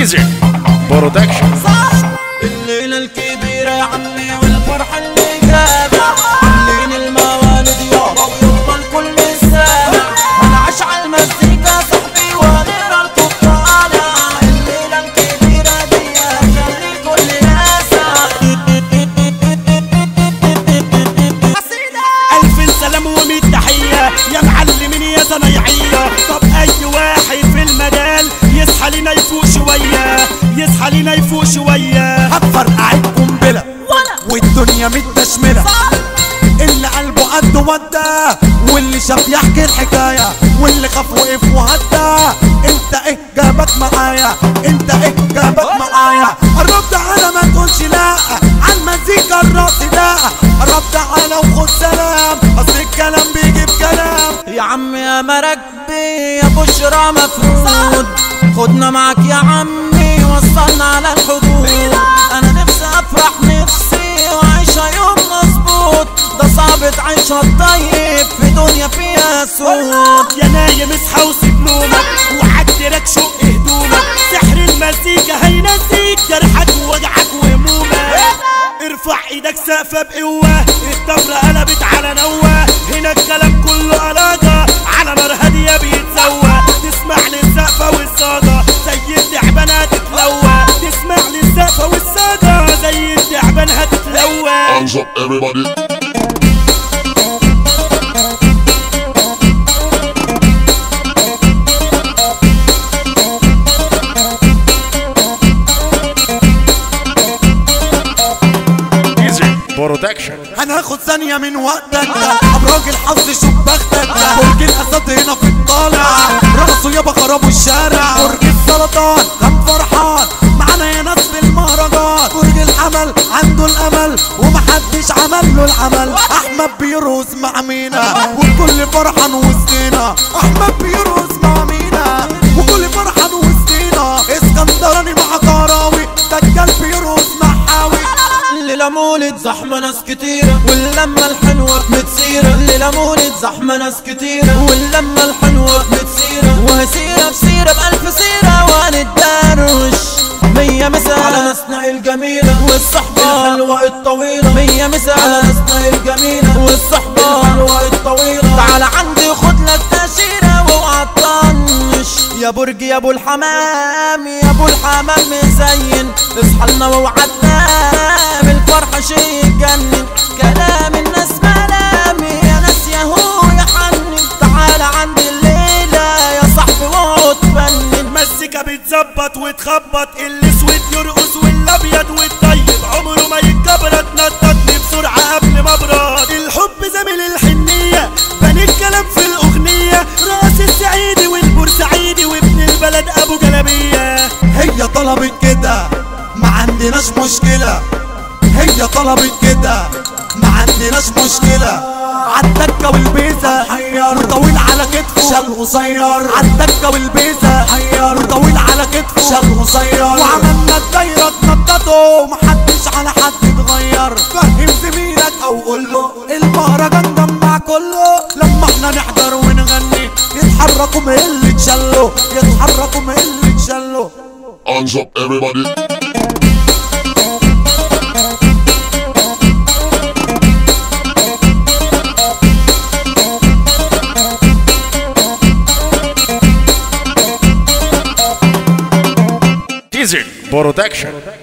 ديزل برودكشن الليلة الكبيرة يا عمي والفرحة اللي جابة عاملين الموالد يابا ويلا الكل سامع هنعيش على المزيكا صاحبي وغير الكفارة الليلة الكبيرة دي خلي كل ناسا ألف سلام ومية تحية يا معلمين يا صنايعية طب أي واحد في المجال يصحى لينا يفوق شوية يصحى لينا يفوق شوية هتفرقعك قنبلة والدنيا متشملة اللي قلبه قد ودى واللي شاف يحكي الحكاية واللي خاف وقف وهدى انت ايه جابك معايا انت ايه جابك معايا قرب تعالى ما تقولش لا عالمزيكا الراس لا قرب تعالى وخد سلام اصل الكلام بيجيب كلام يا عم يا مراكبي يا بشرى مفروض خدنا معك يا عمي وصلنا على الحدود انا نفسي افرح نفسي وعيشها يوم مظبوط ده صعب تعيشها الطيب في دنيا فيها سود يا نايم اصحى وسيب نومك وعدلك شق هدومك سحر المزيكا هينسيك جرحك ووجعك وهمومك ارفع ايدك سقفة بقوة الطفرة قلبت على نوة هنا الكلام كله ألاجة على نار هادية بيتسوى تسمع للسقفة والصاجة زي التعبان هتتلوى تسمع للسقفة والصاجة زي التعبان هتتلوى Hands up, everybody. ديزل برودكشن هناخد ثانية من وقتك أبراج الحظ شوف بختك برج الأسد هنا في الطالع رقصوا يابا خربوا الشارع برج السرطان كان فرحان معانا يا ناس في المهرجان برج الحمل عنده الأمل ومحدش عمل له العمل أحمد بيرقص مع مينا والكل فرحان وسطينا أحمد بيرقص مع مينا وكل فرحان وسطينا اسكندراني مع كراوي دجال بيرقص مع حاوي الليلة مولد زحمة ناس كتيرة واللمة الحلوة بنتسيرة الليلة مولد زحمة ناس كتيرة واللمة الحلوة بنتسيرة وهسيرة بسيرة بألف سيرة وهنتدروش مية مسا على ناسنا الجميلة والصحبة الحلوة الطويلة مية مسا على ناسنا الجميلة والصحبة الحلوة الطويلة تعال عندي خد لك تأشيرة واوعى تطنش يا برج يا ابو الحمام يا ابو الحمام مزين اصحى لنا واوعى تنام الفرحة شي يجنن كلام الناس ملام يا ناس يا هو يا حنن تعال عندي الليلة يا صاحبي واقعد فنن مزيكا بتظبط وتخبط الاسود يرقص والابيض والطيب عمره ما يتكبر تنططني بسرعه قبل ما ابرد الحب زميل الحنيه بني الكلام في الاغنيه راس السعيدي والبورسعيدي وابن البلد ابو جلبيه هي طلبت كده ما عندناش مشكلة هي طلبت كده ما عندناش مشكلة عالدكة والبيزة حير وطويل على كتفه شال قصير عالدكة والبيزة حير وطويل على كتفه شال قصير وعملنا الدايرة تنططه محدش على حد اتغير فهم زميلك او قول له المهرجان جمع كله لما احنا نحضر ونغني يتحركوا من اللي اتشلوا يتحركوا من اللي اتشلوا Hands up, everybody. ديزل برودكشن